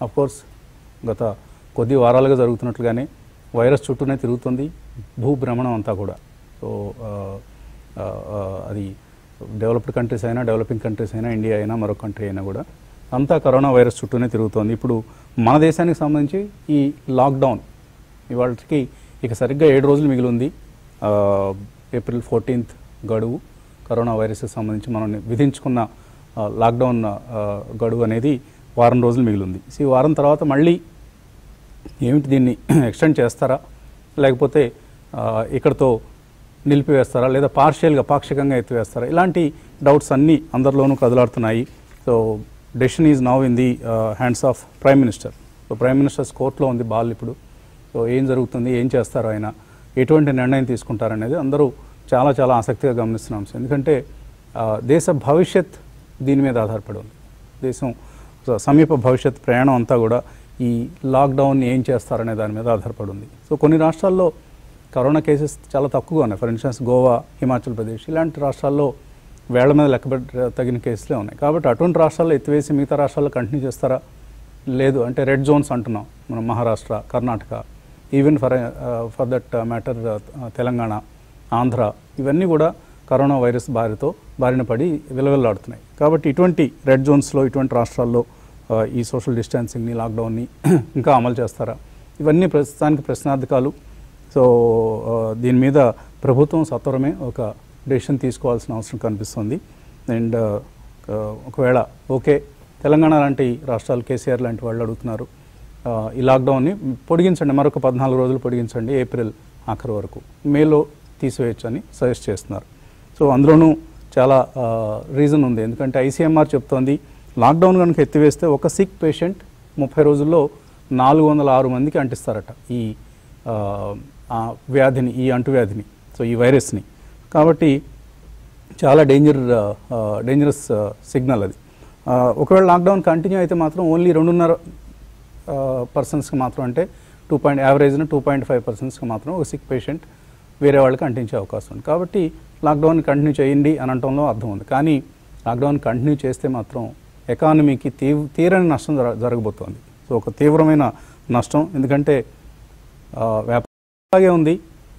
course గత కొద్ది వారాలుగా జరుగుతున్నట్లుగానే వైరస్ చుట్టూనే తిరుగుతుంది భూభ్రమణం అంతా కూడా సో ఆ, ఆ, ఆ, అది డెవలప్డ్ కంట్రీస్ అయినా డెవలపింగ్ కంట్రీస్ అయినా ఇండియా అయినా మరొక కంట్రీ అయినా కూడా అంతా కరోనా వైరస్ చుట్టూనే తిరుగుతోంది ఇప్పుడు మన దేశానికి సంబంధించి ఈ లాక్డౌన్ ఇవాళకి ఇక సరిగ్గా ఏడు రోజులు మిగిలి ఉంది ఆ, ఏప్రిల్ ఫోర్టీన్త్ గడువు కరోనా వైరస్కి సంబంధించి మనం విధించుకున్న ఆ, లాక్డౌన్ ఆ, గడువు అనేది వారం రోజులు మిగిలి ఉంది సో ఈ వారం తర్వాత మళ్ళీ ఏమిటి దీన్ని ఎక్స్టెండ్ చేస్తారా లేకపోతే ఆ, ఇక్కడతో నిలిపివేస్తారా లేదా పార్షియల్గా పాక్షికంగా ఎత్తివేస్తారా ఇలాంటి డౌట్స్ అన్నీ అందరిలోనూ కదలాడుతున్నాయి so decision is now in the hands of prime minister so prime minister's కోర్టులో ఉంది బాల్ ఇప్పుడు సో ఏం జరుగుతుంది ఏం చేస్తారు ఆయన ఎటువంటి నిర్ణయం తీసుకుంటారనేది అందరూ చాలా చాలా ఆసక్తిగా గమనిస్తున్న అంశం ఎందుకంటే ఆ, దేశ భవిష్యత్ దీని మీద ఆధారపడి ఉంది దేశం స- సమీప భవిష్యత్ ప్రయాణం అంతా కూడా ఈ లాక్డౌన్ ఏం చేస్తారనే దాని మీద ఆధారపడి ఉంది సో కొన్ని రాష్ట్రాల్లో కరోనా కేసెస్ చాలా తక్కువగా ఉన్నాయి ఫర్ ఇన్స్టెన్స్ గోవా హిమాచల్ ప్రదేశ్ ఇలాంటి రాష్ట్రాల్లో వేళ్ల మీద లెక్కబెట్ట తగిన కేసులే ఉన్నాయి కాబట్టి అటువంటి రాష్ట్రాల్లో ఎత్తివేసి మిగతా రాష్ట్రాల్లో కంటిన్యూ చేస్తారా లేదు అంటే రెడ్ జోన్స్ అంటున్నాం మనం Maharashtra Karnataka even for for that matter Telangana Andhra ఇవన్నీ కూడా కరోనా వైరస్ బారితో బారిన పడి విలవిల్లాడుతున్నాయి కాబట్టి ఇటువంటి రెడ్ జోన్స్లో ఇటువంటి రాష్ట్రాల్లో ఆ, ఈ సోషల్ డిస్టెన్సింగ్ని లాక్డౌన్ని ఇంకా అమలు చేస్తారా ఇవన్నీ ప్రస్తుతానికి ప్రశ్నార్థకాలు సో ఆ, దీని మీద ప్రభుత్వం సత్వరమే ఒక డెసిషన్ తీసుకోవాల్సిన అవసరం కనిపిస్తుంది అండ్ ఒకవేళ ఓకే తెలంగాణ లాంటి రాష్ట్రాలు కేసీఆర్ లాంటి వాళ్ళు అడుగుతున్నారు ఆ, ఈ లాక్డౌన్ని పొడిగించండి మరొక పద్నాలుగు రోజులు పొడిగించండి ఏప్రిల్ ఆఖరి వరకు మేలో తీసివేయచ్చు అని సజెస్ట్ చేస్తున్నారు సో అందులోనూ చాలా రీజన్ ఉంది ఎందుకంటే ఐసీఎంఆర్ చెప్తోంది లాక్డౌన్ కనుక ఎత్తివేస్తే ఒక సిక్ పేషెంట్ ముప్పై రోజుల్లో నాలుగు వందల ఆరు మందికి అంటిస్తారట ఈ ఆ, ఆ వ్యాధిని ఈ అంటువ్యాధిని సో ఈ వైరస్ని కాబట్టి చాలా డేంజర్ డేంజరస్ సిగ్నల్ అది ఆ, ఒకవేళ లాక్డౌన్ కంటిన్యూ అయితే మాత్రం ఓన్లీ రెండున్నర పర్సన్స్కి మాత్రం అంటే టూ పాయింట్ యావరేజ్న టూ పాయింట్ ఫైవ్ పర్సన్స్కి మాత్రం ఒక సిక్ పేషెంట్ వేరే వాళ్ళకి అంటించే అవకాశం ఉంది కాబట్టి లాక్డౌన్ కంటిన్యూ చేయండి అని అనటంలో అర్థం ఉంది కానీ లాక్డౌన్ కంటిన్యూ చేస్తే మాత్రం ఎకానమీకి తీవ్ తీరని నష్టం జర జరగబోతోంది సో ఒక తీవ్రమైన నష్టం ఎందుకంటే ఆ, వ్యాపారం అలాగే ఉంది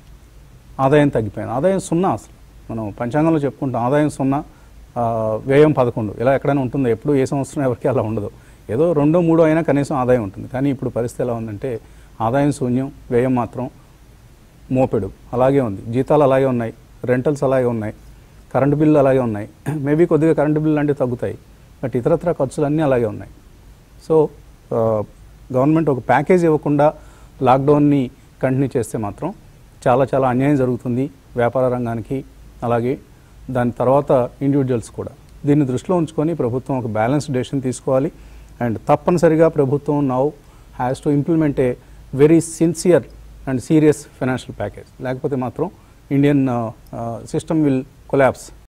ఆదాయం తగ్గిపోయింది ఆదాయం సున్నా అసలు మనం పంచాంగంలో చెప్పుకుంటాం ఆదాయం సున్నా ఆ, వ్యయం పదకొండు ఇలా ఎక్కడైనా ఉంటుందో ఎప్పుడు ఏ సంవత్సరం ఎవరికి అలా ఉండదు ఏదో రెండో మూడో అయినా కనీసం ఆదాయం ఉంటుంది కానీ ఇప్పుడు పరిస్థితి ఎలా ఉందంటే ఆదాయం శూన్యం వ్యయం మాత్రం మోపెడు అలాగే ఉంది జీతాలు అలాగే ఉన్నాయి రెంటల్స్ అలాగే ఉన్నాయి కరెంటు బిల్లు అలాగే ఉన్నాయి మేబీ కొద్దిగా కరెంటు బిల్లు లాంటివి తగ్గుతాయి బట్ ఇతరత్ర ఖర్చులు అన్నీ అలాగే ఉన్నాయి సో ఆ, గవర్నమెంట్ ఒక ప్యాకేజ్ ఇవ్వకుండా లాక్డౌన్ని కంటిన్యూ చేస్తే మాత్రం చాలా చాలా అన్యాయం జరుగుతుంది వ్యాపార రంగానికి అలాగే దాని తర్వాత ఇండివిజువల్స్ కూడా దీన్ని దృష్టిలో ఉంచుకొని ప్రభుత్వం ఒక బ్యాలెన్స్ డెసిషన్ తీసుకోవాలి అండ్ తప్పనిసరిగా ప్రభుత్వం now has to implement a very sincere and serious financial package లేకపోతే మాత్రం ఇండియన్ సిస్టమ్ విల్ కొలాప్స్